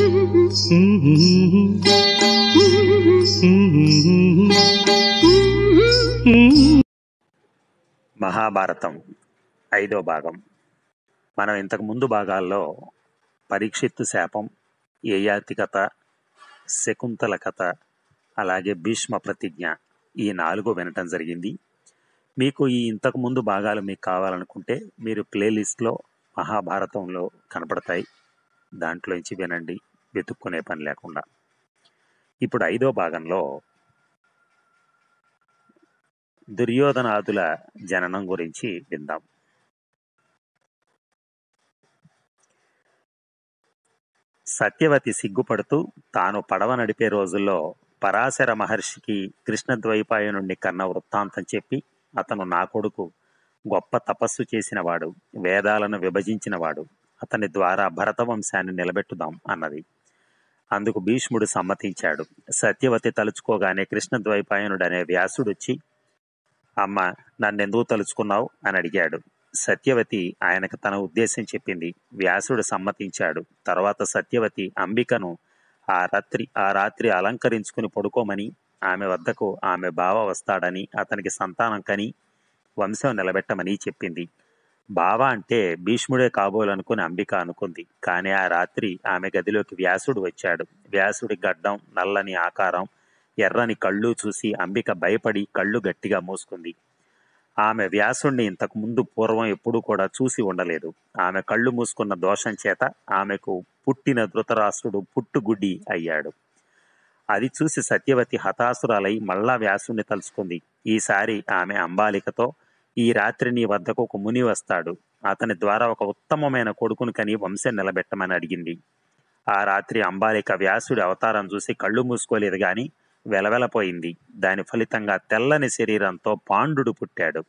మహాభారతం ఐదో భాగం మనం ఇంతకు ముందు భాగాల్లో పరీక్షిత్తు శాపం యయాతి కథ శకుంతల కథ అలాగే భీష్మ ప్రతిజ్ఞ ఈ నాలుగు వినటం జరిగింది మీకు ఈ ఇంతకు ముందు భాగాలు మీకు కావాలనుకుంటే మీరు ప్లేలిస్ట్లో మహాభారతంలో కనపడతాయి దాంట్లోంచి వినండి వెతుక్కునే పని లేకుండా ఇప్పుడు ఐదో భాగంలో దుర్యోధనాదుల జననం గురించి విందాం సత్యవతి సిగ్గుపడుతూ తాను పడవ నడిపే రోజుల్లో పరాశర మహర్షికి కృష్ణద్వైపాయనుణ్ణి కన్న వృత్తాంతం చెప్పి అతను నా కొడుకు గొప్ప తపస్సు చేసినవాడు వేదాలను విభజించినవాడు అతని ద్వారా భరత వంశాన్ని నిలబెట్టుదాం అన్నది అందుకు భీష్ముడు సమ్మతించాడు సత్యవతి తలుచుకోగానే కృష్ణద్వైపాయనుడు అనే వ్యాసుడొచ్చి అమ్మ నన్నెందుకు తలుచుకున్నావు అని అడిగాడు సత్యవతి ఆయనకు తన ఉద్దేశం చెప్పింది వ్యాసుడు సమ్మతించాడు తర్వాత సత్యవతి అంబికను ఆ రాత్రి ఆ రాత్రి అలంకరించుకుని పడుకోమని ఆమె వద్దకు ఆమె బావ వస్తాడని అతనికి సంతానం కని వంశం నిలబెట్టమని చెప్పింది బావ అంటే భీష్ముడే కాబోలనుకుని అంబిక అనుకుంది కానీ ఆ రాత్రి ఆమె గదిలోకి వ్యాసుడు వచ్చాడు వ్యాసుడి గడ్డం నల్లని ఆకారం ఎర్రని కళ్ళు చూసి అంబిక భయపడి కళ్ళు గట్టిగా మూసుకుంది ఆమె వ్యాసుణ్ణి ఇంతకు ముందు పూర్వం ఎప్పుడూ కూడా చూసి ఉండలేదు ఆమె కళ్ళు మూసుకున్న దోషం చేత ఆమెకు పుట్టిన ధృతరాష్ట్రుడు పుట్టుగుడ్డి అయ్యాడు అది చూసి సత్యవతి హతాసురాలై మళ్ళా వ్యాసుణ్ణి తలుచుకుంది ఈసారి ఆమె అంబాలికతో ఈ రాత్రి నీ వద్దకు ఒక ముని వస్తాడు అతని ద్వారా ఒక ఉత్తమమైన కొడుకును కని వంశం నిలబెట్టమని అడిగింది ఆ రాత్రి అంబాలిక వ్యాసుడి అవతారం చూసి కళ్ళు మూసుకోలేదు గాని వెలవెలపోయింది దాని ఫలితంగా తెల్లని శరీరంతో పాండుడు పుట్టాడు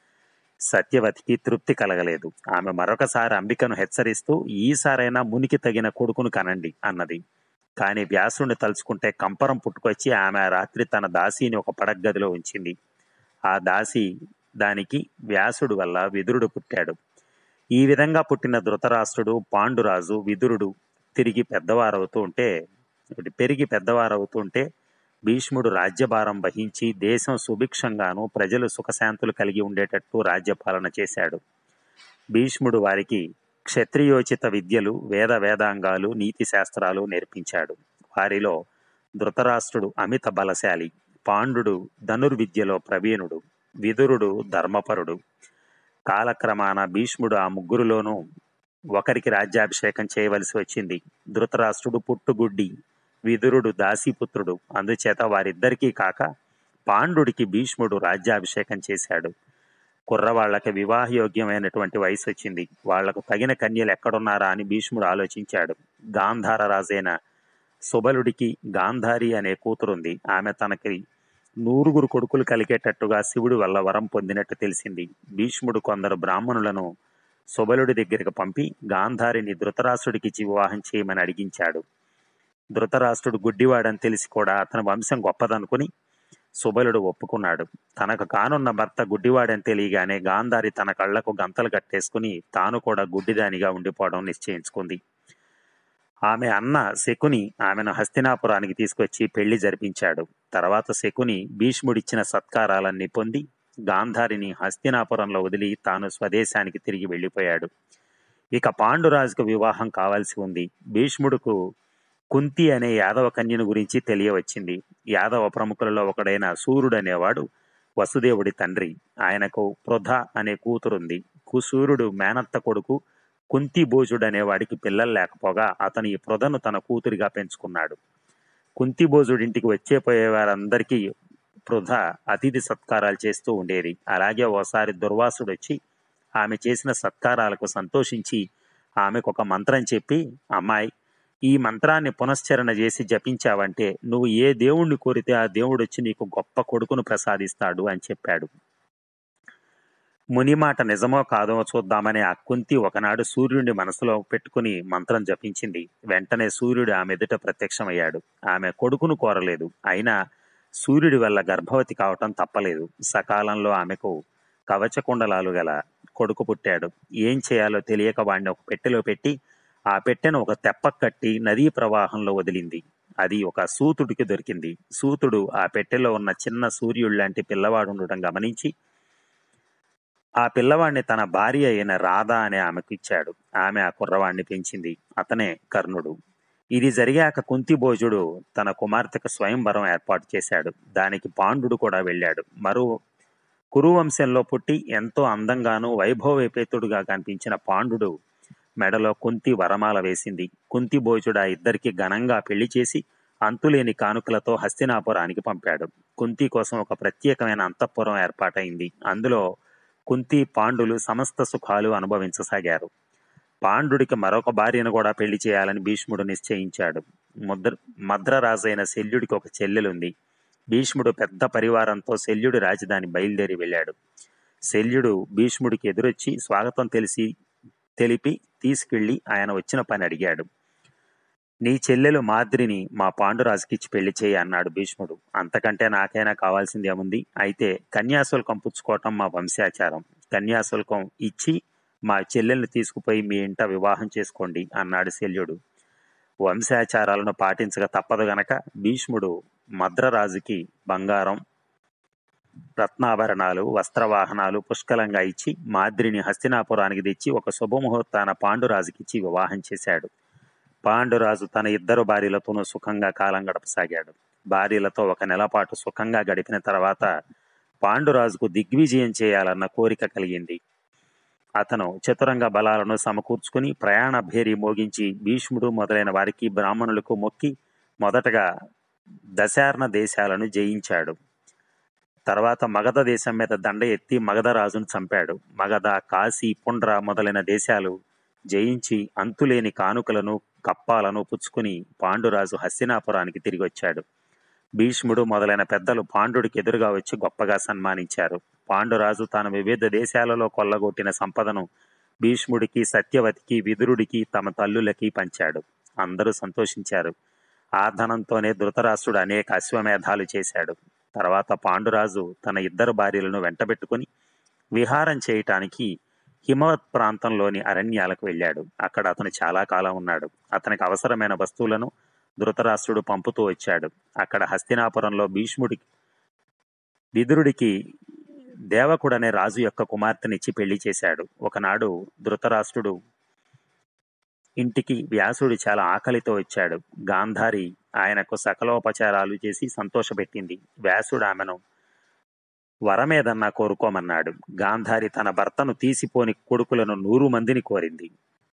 సత్యవతికి తృప్తి కలగలేదు ఆమె మరొకసారి అంబికను హెచ్చరిస్తూ ఈసారైనా మునికి తగిన కొడుకును కనండి అన్నది కానీ వ్యాసుడిని తలుచుకుంటే కంపరం పుట్టుకొచ్చి ఆమె ఆ రాత్రి తన దాసీని ఒక పడగ్గదిలో ఉంచింది ఆ దాసి దానికి వ్యాసుడు వల్ల విదురుడు పుట్టాడు ఈ విధంగా పుట్టిన ధృతరాష్ట్రుడు పాండురాజు విదురుడు తిరిగి పెద్దవారవుతూ ఉంటే పెరిగి పెద్దవారవుతూ ఉంటే భీష్ముడు రాజ్యభారం వహించి దేశం సుభిక్షంగాను ప్రజలు సుఖశాంతులు కలిగి ఉండేటట్టు రాజ్యపాలన చేశాడు భీష్ముడు వారికి క్షత్రియోచిత విద్యలు వేద వేదాంగాలు నీతి శాస్త్రాలు నేర్పించాడు వారిలో ధృతరాష్ట్రుడు అమిత బలశాలి పాండుడు ధనుర్విద్యలో ప్రవీణుడు విదురుడు ధర్మపరుడు కాలక్రమాన భీష్ముడు ఆ ముగ్గురులోనూ ఒకరికి రాజ్యాభిషేకం చేయవలసి వచ్చింది ధృతరాష్ట్రుడు పుట్టుగుడ్డి విదురుడు దాసీపుత్రుడు అందుచేత వారిద్దరికీ కాక పాండుడికి భీష్ముడు రాజ్యాభిషేకం చేశాడు కుర్రవాళ్లకి వివాహయోగ్యమైనటువంటి వయసు వచ్చింది వాళ్లకు తగిన కన్యలు ఎక్కడున్నారా అని భీష్ముడు ఆలోచించాడు గాంధార రాజైన సుబలుడికి గాంధారి అనే కూతురుంది ఆమె తనకి నూరుగురు కొడుకులు కలిగేటట్టుగా శివుడి వల్ల వరం పొందినట్టు తెలిసింది భీష్ముడు కొందరు బ్రాహ్మణులను సుబలుడి దగ్గరికి పంపి గాంధారిని ధృతరాష్ట్రుడికిచ్చి వివాహం చేయమని అడిగించాడు ధృతరాష్ట్రుడు గుడ్డివాడని తెలిసి కూడా అతని వంశం గొప్పదనుకుని సుబలుడు ఒప్పుకున్నాడు తనకు కానున్న భర్త గుడ్డివాడని తెలియగానే గాంధారి తన కళ్లకు గంతలు కట్టేసుకుని తాను కూడా గుడ్డిదానిగా ఉండిపోవడం నిశ్చయించుకుంది ఆమె అన్న శకుని ఆమెను హస్తినాపురానికి తీసుకొచ్చి పెళ్లి జరిపించాడు తర్వాత శకుని భీష్ముడిచ్చిన సత్కారాలన్నీ పొంది గాంధారిని హస్తినాపురంలో వదిలి తాను స్వదేశానికి తిరిగి వెళ్ళిపోయాడు ఇక పాండురాజుకు వివాహం కావాల్సి ఉంది భీష్ముడుకు కుంతి అనే యాదవ కన్యను గురించి తెలియవచ్చింది యాదవ ప్రముఖులలో ఒకడైన సూర్యుడు అనేవాడు వసుదేవుడి తండ్రి ఆయనకు పృథ అనే కూతురుంది కుసూరుడు మేనత్త కొడుకు కుంతిభోజుడు అనేవాడికి పిల్లలు లేకపోగా అతను ఈ పృథను తన కూతురిగా పెంచుకున్నాడు కుంతిభోజుడింటికి వచ్చే పోయే వారందరికీ పృథ అతిథి సత్కారాలు చేస్తూ ఉండేది అలాగే ఓసారి దుర్వాసుడు వచ్చి ఆమె చేసిన సత్కారాలకు సంతోషించి ఆమెకు ఒక మంత్రం చెప్పి అమ్మాయి ఈ మంత్రాన్ని పునశ్చరణ చేసి జపించావంటే నువ్వు ఏ దేవుణ్ణి కోరితే ఆ దేవుడు వచ్చి నీకు గొప్ప కొడుకును ప్రసాదిస్తాడు అని చెప్పాడు ముని మాట నిజమో కాదో చూద్దామని ఆ కుంతి ఒకనాడు సూర్యుడిని మనసులో పెట్టుకుని మంత్రం జపించింది వెంటనే సూర్యుడు ఆమె ఎదుట ప్రత్యక్షమయ్యాడు ఆమె కొడుకును కోరలేదు అయినా సూర్యుడి వల్ల గర్భవతి కావటం తప్పలేదు సకాలంలో ఆమెకు కవచకుండలాలు గల కొడుకు పుట్టాడు ఏం చేయాలో తెలియక వాడిని ఒక పెట్టెలో పెట్టి ఆ పెట్టెను ఒక తెప్ప కట్టి నదీ ప్రవాహంలో వదిలింది అది ఒక సూతుడికి దొరికింది సూతుడు ఆ పెట్టెలో ఉన్న చిన్న సూర్యుడు లాంటి పిల్లవాడు ఉండటం గమనించి ఆ పిల్లవాడిని తన భార్య అయిన రాధ అనే ఆమెకు ఇచ్చాడు ఆమె ఆ కుర్రవాడిని పెంచింది అతనే కర్ణుడు ఇది జరిగాక కుంతిభోజుడు తన కుమార్తెకు స్వయంవరం ఏర్పాటు చేశాడు దానికి పాండుడు కూడా వెళ్ళాడు మరో కురువంశంలో పుట్టి ఎంతో అందంగాను వైభవోపేతుడుగా కనిపించిన పాండుడు మెడలో కుంతి వరమాల వేసింది కుంతి భోజుడు ఆ ఇద్దరికి ఘనంగా పెళ్లి చేసి అంతులేని కానుకలతో హస్తినాపురానికి పంపాడు కుంతి కోసం ఒక ప్రత్యేకమైన అంతఃపురం ఏర్పాటైంది అందులో కుంతి పాండులు సమస్త సుఖాలు అనుభవించసాగారు పాండుడికి మరొక భార్యను కూడా పెళ్లి చేయాలని భీష్ముడు నిశ్చయించాడు ముద్ర మద్రరాజైన శల్యుడికి ఒక చెల్లెలుంది భీష్ముడు పెద్ద పరివారంతో శల్యుడి రాజధాని బయలుదేరి వెళ్ళాడు శల్యుడు భీష్ముడికి ఎదురొచ్చి స్వాగతం తెలిసి తెలిపి తీసుకెళ్లి ఆయన వచ్చిన పని అడిగాడు నీ చెల్లెలు మాద్రిని మా పాండురాజుకిచ్చి పెళ్లి చేయి అన్నాడు భీష్ముడు అంతకంటే నాకైనా కావాల్సింది ఏముంది అయితే కన్యాశుల్కం పుచ్చుకోవటం మా వంశాచారం కన్యాశుల్కం ఇచ్చి మా చెల్లెల్ని తీసుకుపోయి మీ ఇంట వివాహం చేసుకోండి అన్నాడు శల్యుడు వంశాచారాలను పాటించక తప్పదు గనక భీష్ముడు మద్రరాజుకి బంగారం రత్నాభరణాలు వస్త్రవాహనాలు పుష్కలంగా ఇచ్చి మాద్రిని హస్తినాపురానికి తెచ్చి ఒక శుభముహూర్తాన పాండురాజుకిచ్చి వివాహం చేశాడు పాండురాజు తన ఇద్దరు భార్యలతోనూ సుఖంగా కాలం గడపసాగాడు భార్యలతో ఒక నెల పాటు సుఖంగా గడిపిన తర్వాత పాండురాజుకు దిగ్విజయం చేయాలన్న కోరిక కలిగింది అతను చతురంగ బలాలను సమకూర్చుకుని ప్రయాణ భేరి మోగించి భీష్ముడు మొదలైన వారికి బ్రాహ్మణులకు మొక్కి మొదటగా దశార్ణ దేశాలను జయించాడు తర్వాత మగధ దేశం మీద దండ ఎత్తి మగధ రాజును చంపాడు మగధ కాశీ పుండ్ర మొదలైన దేశాలు జయించి అంతులేని కానుకలను కప్పాలను పుచ్చుకుని పాండురాజు హస్తినాపురానికి తిరిగి వచ్చాడు భీష్ముడు మొదలైన పెద్దలు పాండుడికి ఎదురుగా వచ్చి గొప్పగా సన్మానించారు పాండురాజు తాను వివిధ దేశాలలో కొల్లగొట్టిన సంపదను భీష్ముడికి సత్యవతికి విదురుడికి తమ తల్లులకి పంచాడు అందరూ సంతోషించారు ఆ ధనంతోనే ధృతరాష్ట్రుడు అనేక అశ్వమేధాలు చేశాడు తర్వాత పాండురాజు తన ఇద్దరు భార్యలను వెంటబెట్టుకుని విహారం చేయటానికి హిమవత్ ప్రాంతంలోని అరణ్యాలకు వెళ్ళాడు అక్కడ అతను చాలా కాలం ఉన్నాడు అతనికి అవసరమైన వస్తువులను ధృతరాష్ట్రుడు పంపుతూ వచ్చాడు అక్కడ హస్తినాపురంలో భీష్ముడికి విదురుడికి దేవకుడనే రాజు యొక్క కుమార్తెనిచ్చి పెళ్లి చేశాడు ఒకనాడు ధృతరాష్ట్రుడు ఇంటికి వ్యాసుడు చాలా ఆకలితో వచ్చాడు గాంధారి ఆయనకు సకలోపచారాలు చేసి సంతోషపెట్టింది వ్యాసుడు ఆమెను వరమేదన్నా కోరుకోమన్నాడు గాంధారి తన భర్తను తీసిపోని కొడుకులను నూరు మందిని కోరింది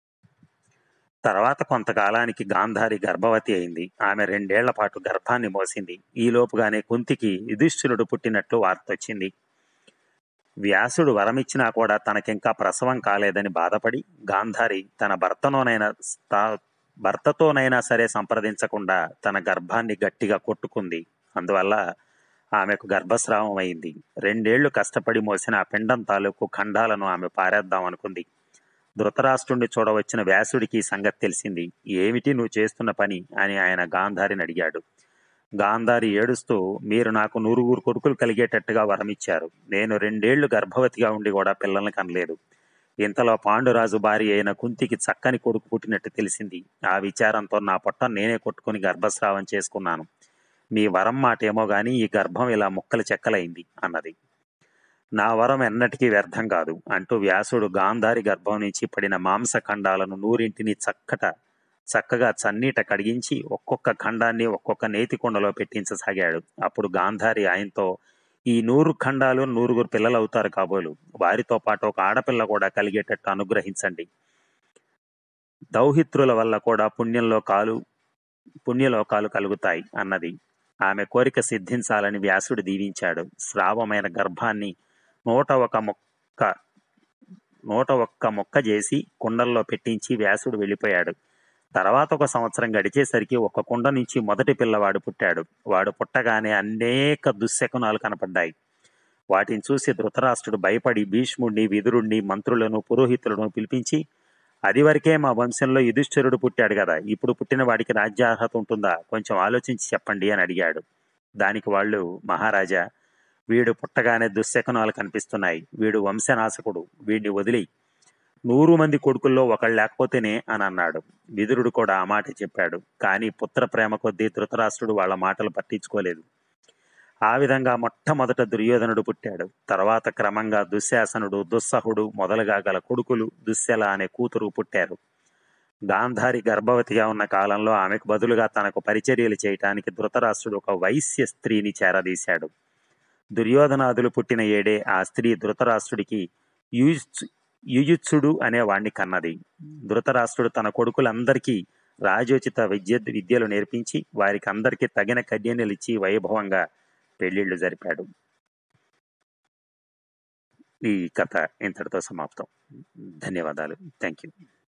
తర్వాత కొంతకాలానికి గాంధారి గర్భవతి అయింది ఆమె రెండేళ్ల పాటు గర్భాన్ని మోసింది ఈలోపుగానే కుంతికి యుధిష్ఠిరుడు పుట్టినట్లు వార్త వచ్చింది వ్యాసుడు వరమిచ్చినా కూడా తనకింకా ప్రసవం కాలేదని బాధపడి గాంధారి తన భర్తనోనైనా స్థా- భర్తతోనైనా సరే సంప్రదించకుండా తన గర్భాన్ని గట్టిగా కొట్టుకుంది అందువల్ల ఆమెకు గర్భస్రావం అయింది రెండేళ్లు కష్టపడి మోసిన ఆ పిండం తాలూకు ఖండాలను ఆమె పారేద్దాం అనుకుంది ధృతరాష్ట్రుణ్ణి చూడవచ్చిన వ్యాసుడికి ఈ సంగతి తెలిసింది ఏమిటి నువ్వు చేస్తున్న పని అని ఆయన గాంధారిని అడిగాడు గాంధారి ఏడుస్తూ మీరు నాకు నూరుగురు కొడుకులు కలిగేటట్టుగా వరమిచ్చారు నేను రెండేళ్లు గర్భవతిగా ఉండి కూడా పిల్లల్ని కనలేదు ఇంతలో పాండురాజు భార్య అయిన కుంతికి చక్కని కొడుకు పుట్టినట్టు తెలిసింది ఆ విచారంతో నా పొట్ట నేనే కొట్టుకుని గర్భస్రావం చేసుకున్నాను మీ వరం మాట ఏమో గాని ఈ గర్భం ఇలా ముక్కలు చెక్కలైంది అన్నది నా వరం ఎన్నటికీ వ్యర్థం కాదు అంటూ వ్యాసుడు గాంధారి గర్భం నుంచి పడిన మాంసఖండాలను నూరింటిని చక్కట చక్కగా చన్నీట కడిగించి ఒక్కొక్క ఖండాన్ని ఒక్కొక్క నేతి కుండలో పెట్టించసాగాడు అప్పుడు గాంధారి ఆయనతో ఈ నూరు ఖండాలు నూరుగురు పిల్లలు అవుతారు కాబోలు వారితో పాటు ఒక ఆడపిల్ల కూడా కలిగేటట్టు అనుగ్రహించండి దౌహిత్రుల వల్ల కూడా పుణ్యంలో కాలు పుణ్యలోకాలు కలుగుతాయి అన్నది ఆమె కోరిక సిద్ధించాలని వ్యాసుడు దీవించాడు శ్రావమైన గర్భాన్ని నూట ఒక మొక్క నూట ఒక్క మొక్క చేసి కుండల్లో పెట్టించి వ్యాసుడు వెళ్ళిపోయాడు తర్వాత ఒక సంవత్సరం గడిచేసరికి ఒక కుండ నుంచి మొదటి పిల్లవాడు పుట్టాడు వాడు పుట్టగానే అనేక దుశ్శకునాలు కనపడ్డాయి వాటిని చూసి ధృతరాష్ట్రుడు భయపడి భీష్ముడిని విదురుణ్ణి మంత్రులను పురోహితులను పిలిపించి అది వరకే మా వంశంలో యుధిష్ఠిరుడు పుట్టాడు కదా ఇప్పుడు పుట్టిన వాడికి రాజ్యార్హత ఉంటుందా కొంచెం ఆలోచించి చెప్పండి అని అడిగాడు దానికి వాళ్ళు మహారాజా వీడు పుట్టగానే దుశ్శకునాలు కనిపిస్తున్నాయి వీడు వంశనాశకుడు వీడిని వదిలి నూరు మంది కొడుకుల్లో ఒకళ్ళు లేకపోతేనే అని అన్నాడు విదురుడు కూడా ఆ మాట చెప్పాడు కానీ పుత్ర ప్రేమ కొద్దీ ధృతరాష్ట్రుడు వాళ్ళ మాటలు పట్టించుకోలేదు ఆ విధంగా మొట్టమొదట దుర్యోధనుడు పుట్టాడు తర్వాత క్రమంగా దుశ్శాసనుడు దుస్సహుడు మొదలుగా గల కొడుకులు దుశ్శల అనే కూతురు పుట్టారు గాంధారి గర్భవతిగా ఉన్న కాలంలో ఆమెకు బదులుగా తనకు పరిచర్యలు చేయటానికి ధృతరాష్ట్రుడు ఒక వైశ్య స్త్రీని చేరదీశాడు దుర్యోధనాదులు పుట్టిన ఏడే ఆ స్త్రీ ధృతరాష్ట్రుడికి యుయుత్సు యుయుత్సుడు అనే వాణ్ణి కన్నది ధృతరాష్ట్రుడు తన కొడుకులందరికీ రాజోచిత విద్య విద్యలు నేర్పించి వారికి అందరికీ తగిన కన్యనిలిచ్చి వైభవంగా పెళ్లిళ్లు జరిపాడు ఈ కథ ఇంతటితో సమాప్తం ధన్యవాదాలు థ్యాంక్ యూ